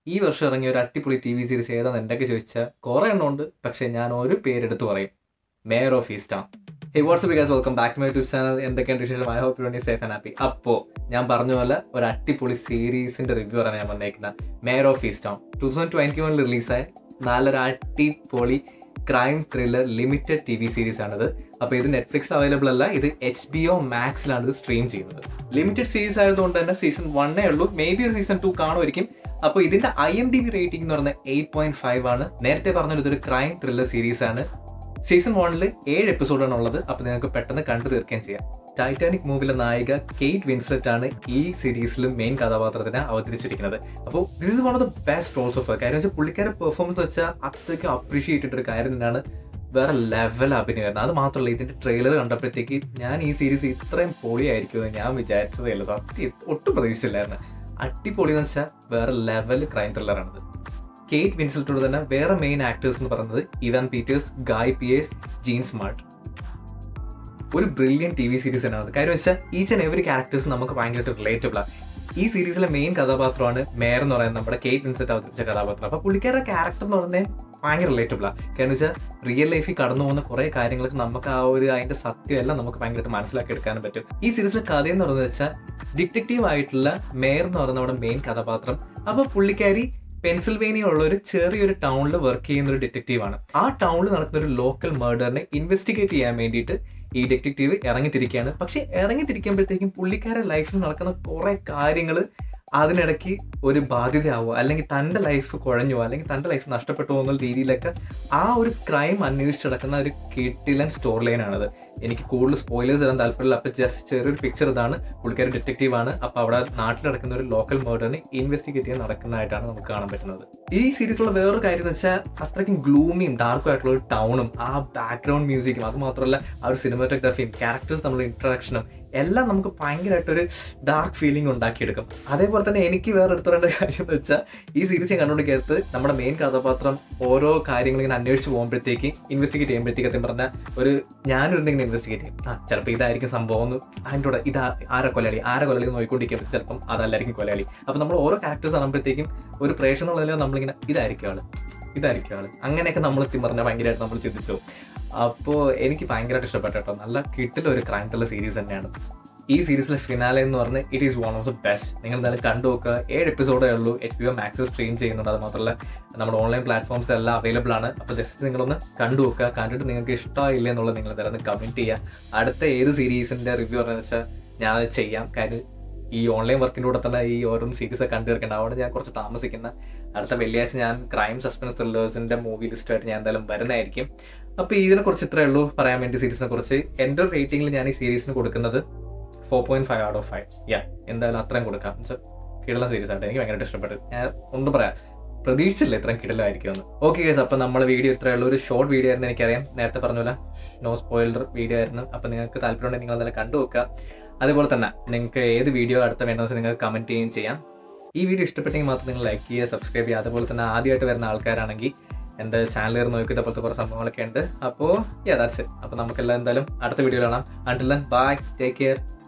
ഈ വർഷം ഇറങ്ങിയ ഒരു അടിപൊളി ടി വി സീരീസ് ഏതാന്ന് എന്തൊക്കെ ചോദിച്ചാൽ കുറേ എണ്ണം ഉണ്ട് പക്ഷേ ഞാൻ ഒരു പേരെടുത്ത് പറയും mayor of Easttown hey what's up guys welcome back to my YouTube channel എന്തൊക്കെയാണ് വിശേഷം I hope you are safe and happy അപ്പോൾ ഞാൻ പറഞ്ഞ പോലെ ഒരു അടിപൊളി സീരീസിന്റെ റിവ്യൂ ആണ് ഞാൻ വന്നേക്കുന്നത് mayor of Easttown two thousand twenty വണ്ണിൽ റിലീസായ നല്ലൊരു അടിപൊളി crime thriller limited T V series ആണിത് അപ്പോൾ ഇത് നെറ്റ്ഫ്ലിക്സിൽ അവൈലബിൾ അല്ല ഇത് എച്ച് ബി ഒ മാക്സിലാണ് ഇത് സ്ട്രീം ചെയ്യുന്നത് ലിമിറ്റഡ് സീരീസ് ആയതുകൊണ്ട് തന്നെ സീസൺ വണ്ണേ ഉള്ളൂ മേ ബി ഒരു സീസൺ ടു കാണുമായിരിക്കും അപ്പോൾ ഇതിന്റെ I M D B rating എന്ന് പറയുന്നത് എയ്റ്റ് പോയിന്റ് ഫൈവ് ആണ് നേരത്തെ പറഞ്ഞൊരു ഇതൊരു ക്രൈം ത്രില്ലർ സീരീസ് ആണ് സീസൺ വണ്ണിൽ ഏഴ് എപ്പിസോഡാണ് ഉള്ളത് അപ്പോൾ നിങ്ങൾക്ക് പെട്ടെന്ന് കണ്ടു തീർക്കുകയും ചെയ്യാം ടൈറ്റാനിക് മൂവിലെ നായിക കെയ്റ്റ് വിൻസ്ലെറ്റ് ആണ് ഈ സീരീസിലും മെയിൻ കഥാപാത്രത്തിനെ അവതരിച്ചിരിക്കുന്നത് അപ്പോൾ this is one of the best roles of കാര്യം വെച്ചാൽ പുള്ളിക്കാരുടെ പെർഫോമൻസ് വെച്ചാൽ അത്രയ്ക്കും അപ്രീഷിയേറ്റ് ചെയ്തിട്ടൊരു കാര്യം തന്നെയാണ് വേറെ ലെവൽ അഭിനയമായിരുന്നു അത് മാത്രമല്ല ഇതിന്റെ ട്രെയിലർ കണ്ടപ്പോഴത്തേക്ക് ഞാൻ ഈ സീരീസ് ഇത്രയും പൊളിയായിരിക്കുമെന്ന് ഞാൻ വിചാരിച്ചതേ അല്ല സത്യം ഒട്ടും പ്രതീക്ഷിച്ചില്ലായിരുന്നു അടിപൊളി എന്ന് വെച്ചാൽ വേറെ ലെവൽ ക്രൈം ത്രില്ലറാണിത് കേറ്റ് വിൻസൽറ്റോട് തന്നെ വേറെ മെയിൻ ആക്ടേഴ്സ് എന്ന് പറയുന്നത് Evan Peters Guy Pearce Jean Smart ഒരു ബ്രില്യൻ ടി വി സീരീസ് തന്നെയാണ് കാര്യം വെച്ചാൽ ഈച്ച് ആൻഡ് എവറി ക്യാരക്ടേഴ്സ് നമുക്ക് ഭയങ്കരമായിട്ട് റിലേറ്റബിൾ ആണ് ഈ സീരീസിലെ മെയിൻ കഥാപാത്രമാണ് മേയർ എന്ന് പറയുന്നത് നമ്മുടെ കേറ്റ് വിൻസെറ്റ് അവതരിച്ച കഥാപാത്രം അപ്പോൾ പുള്ളിക്കാരുടെ ക്യാരക്ടർ എന്ന് പറഞ്ഞാൽ ഭയങ്കര റിലേറ്റബിൾ ആണ് കാരണം വെച്ചാൽ റിയൽ ലൈഫിൽ കടന്നു പോകുന്ന കുറേ കാര്യങ്ങൾക്ക് നമുക്ക് ആ ഒരു അതിന്റെ സത്യം എല്ലാം നമുക്ക് ഭയങ്കരമായിട്ട് മനസ്സിലാക്കി എടുക്കാനും പറ്റും ഈ സീരീസിലെ കഥ എന്ന് പറയുന്നത് വെച്ചാൽ ഡിറ്റക്റ്റീവ് ആയിട്ടുള്ള മേയർ എന്ന് പറയുന്ന നമ്മുടെ മെയിൻ കഥാപാത്രം അപ്പോൾ പുള്ളിക്കാരി പെൻസിൽവേനിയ ഉള്ള ഒരു ചെറിയൊരു ടൗണിൽ വർക്ക് ചെയ്യുന്ന ഒരു ഡിറ്റക്റ്റീവ് ആണ് ആ ടൗണിൽ നടക്കുന്ന ഒരു ലോക്കൽ മർഡറിനെ ഇൻവെസ്റ്റിഗേറ്റ് ചെയ്യാൻ വേണ്ടിയിട്ട് ഈ ഡിറ്റക്റ്റീവ് ഇറങ്ങിത്തിരിക്കുകയാണ് പക്ഷെ ഇറങ്ങിത്തിരിക്കുമ്പോഴത്തേക്കും പുള്ളിക്കാരുടെ ലൈഫിൽ നടക്കുന്ന കുറെ കാര്യങ്ങൾ അതിനിടയ്ക്ക് ഒരു ബാധ്യതയാവുക അല്ലെങ്കിൽ തൻ്റെ ലൈഫ് കുഴഞ്ഞു അല്ലെങ്കിൽ തൻ്റെ ലൈഫ് നഷ്ടപ്പെട്ടു പോകുന്ന രീതിയിലൊക്കെ ആ ഒരു ക്രൈം അന്വേഷിച്ച് നടക്കുന്ന ഒരു കിട്ടിലൻ സ്റ്റോർ ലൈനാണത് എനിക്ക് കൂടുതൽ സ്പോയിലേഴ്സ് തരാൻ താല്പര്യമില്ല അപ്പോൾ ജസ്റ്റ് ചെറിയൊരു പിക്ചർ ഇതാണ് പുള്ളിക്കാരി ഡിറ്റക്റ്റീവ് ആണ് അപ്പോൾ അവിടെ നാട്ടിൽ നടക്കുന്ന ഒരു ലോക്കൽ മർഡറിനെ ഇൻവെസ്റ്റിഗേറ്റ് ചെയ്യാൻ നടക്കുന്നതായിട്ടാണ് നമുക്ക് കാണാൻ പറ്റുന്നത് ഈ സീരീസിലുള്ള വേറൊരു കാര്യം എന്ന് വെച്ചാൽ അത്രയ്ക്കും ഗ്ലൂമിയും ഡാർക്കും ആയിട്ടുള്ള ഒരു ടൗണും ആ ബാക്ക്ഗ്രൗണ്ട് മ്യൂസിക്കും അത് മാത്രമല്ല ആ ഒരു സിനിമാറ്റോഗ്രാഫിയും ക്യാരക്ടേഴ്സ് നമ്മുടെ ഇൻട്രഡക്ഷനും എല്ലാം നമുക്ക് ഭയങ്കരമായിട്ടൊരു ഡാർക്ക് ഫീലിംഗ് ഉണ്ടാക്കിയെടുക്കും അതേപോലെ തന്നെ എനിക്ക് വേറെ എടുത്തു പറയേണ്ട കാര്യം എന്ന് വെച്ചാൽ ഈ സീരീസ് ഞാൻ കണ്ടുകൊണ്ടിരിക്കരുത് നമ്മുടെ മെയിൻ കഥാപാത്രം ഓരോ കാര്യങ്ങൾ ഇങ്ങനെ അന്വേഷിച്ച് പോകുമ്പോഴത്തേക്ക് ഇൻവെസ്റ്റിഗേറ്റ് ചെയ്യുമ്പോഴത്തേക്ക് സത്യം പറഞ്ഞാൽ ഒരു ഞാനൊരു എന്തെങ്കിലും ഇൻവെസ്റ്റിഗേറ്റ് ചെയ്യും ആ ചിലപ്പോൾ ഇതായിരിക്കും സംഭവം എന്ന് അതിൻ്റെ കൂടെ ഇത് ആരെ കൊലയാളി ആരെ കൊലയാളി നോക്കിക്കൊണ്ടിരിക്കുമ്പോൾ ചിലപ്പം അതല്ലായിരിക്കും കൊലയാളി അപ്പോൾ നമ്മൾ ഓരോ ക്യാരക്ടേഴ്സ് കാണുമ്പോഴത്തേക്കും ഒരു പ്രേക്ഷകൻ എന്നുള്ള നമ്മളിങ്ങനെ ഇതായിരിക്കും ആള് ഇതായിരിക്കും ആള് അങ്ങനെയൊക്കെ നമ്മൾ പറഞ്ഞാൽ ഭയങ്കരമായിട്ട് നമ്മൾ ചിന്തിച്ചു അപ്പോൾ എനിക്ക് ഭയങ്കരമായിട്ട് ഇഷ്ടപ്പെട്ടു കേട്ടോ നല്ല കിട്ടില്ല ഒരു ക്രൈം ത്രില്ലർ സീരീസ് തന്നെയാണ് ഈ സീരീസിലെ ഫിനാലെ എന്ന് പറഞ്ഞ് it is one of the best നിങ്ങൾ എന്തായാലും കണ്ടു നോക്കുക ഏഴ് എപ്പിസോഡേ ഉള്ളൂ H B O Max stream ചെയ്യുന്നുണ്ട് അത് മാത്രമല്ല നമ്മുടെ ഓൺലൈൻ പ്ലാറ്റ്ഫോംസ് എല്ലാം അവൈലബിൾ ആണ് അപ്പോൾ ജസ്റ്റ് നിങ്ങളൊന്ന് കണ്ടു നോക്കുക കണ്ടിട്ട് നിങ്ങൾക്ക് ഇഷ്ടമായില്ല എന്നുള്ളത് നിങ്ങൾ എന്തായാലും കമൻറ്റ് ചെയ്യുക അടുത്ത ഏത് സീരീസിൻ്റെ റിവ്യൂ പറഞ്ഞതെന്ന് വെച്ചാൽ ഞാൻ അത് ചെയ്യാം കാര്യം ഈ ഓൺലൈൻ വർക്കിൻ്റെ കൂടെ തന്നെ ഈ ഓരോന്ന് സീരീസ് കണ്ടു തീർക്കേണ്ട അവിടെ ഞാൻ കുറച്ച് താമസിക്കുന്ന അടുത്ത വെള്ളിയാഴ്ച ഞാൻ ക്രൈം സസ്പെൻസ് ത്രില്ലേഴ്സിൻ്റെ മൂവി ലിസ്റ്റായിട്ട് ഞാൻ എന്തായാലും വരുന്നതായിരിക്കും അപ്പോൾ ഇതിനെ കുറിച്ച് ഇത്രയേ ഉള്ളൂ പറയാൻ വേണ്ടി സീരീസിനെ കുറിച്ച് എൻ്റെ ഒരു റേറ്റിംഗിൽ ഞാൻ ഈ സീരീസിന് കൊടുക്കുന്നത് four point five out of five yeah എന്തായാലും അത്രയും കൊടുക്കാം എന്നുവെച്ചാൽ കിടല സീരീസ് ആയിട്ട് എനിക്ക് ഭയങ്കരമായിട്ട് ഇഷ്ടപ്പെട്ടു ഞാൻ ഒന്നും പറയാം പ്രതീക്ഷിച്ചില്ല ഇത്രയും കിടലായിരിക്കുമെന്ന് ഓക്കെ ഗേസ് അപ്പോൾ നമ്മുടെ വീഡിയോ ഇത്രയേ ഉള്ളൂ ഒരു ഷോർട്ട് വീഡിയോ ആയിരുന്നു എനിക്കറിയാം നേരത്തെ പറഞ്ഞ പോലെ നോ സ്പോയിലർ വീഡിയോ ആയിരുന്നു അപ്പോൾ നിങ്ങൾക്ക് താല്പര്യമുണ്ടെങ്കിൽ നിങ്ങൾ എന്തായാലും കണ്ടു നോക്കുക അതുപോലെ തന്നെ നിങ്ങൾക്ക് ഏത് വീഡിയോ അടുത്ത വേണമെന്ന് വെച്ചാൽ നിങ്ങൾക്ക് കമൻറ്റ് ചെയ്യുകയും ചെയ്യാം ഈ വീഡിയോ ഇഷ്ടപ്പെട്ടെങ്കിൽ മാത്രം നിങ്ങൾ ലൈക്ക് ചെയ്യുക സബ്സ്ക്രൈബ് ചെയ്യുക അതുപോലെ തന്നെ ആദ്യമായിട്ട് വരുന്ന ആൾക്കാരാണെങ്കിൽ എൻ്റെ ചാനൽ കയറി നോക്കിയിട്ട് പോലത്തെ കുറേ സംഭവങ്ങളൊക്കെ ഉണ്ട് അപ്പോൾ യാ ദാറ്റ്സ് ഇറ്റ് അപ്പോൾ നമുക്കെല്ലാം എന്തായാലും അടുത്ത വീഡിയോ കാണാം അണ്ടിൽ ബൈ ടേക്ക് കെയർ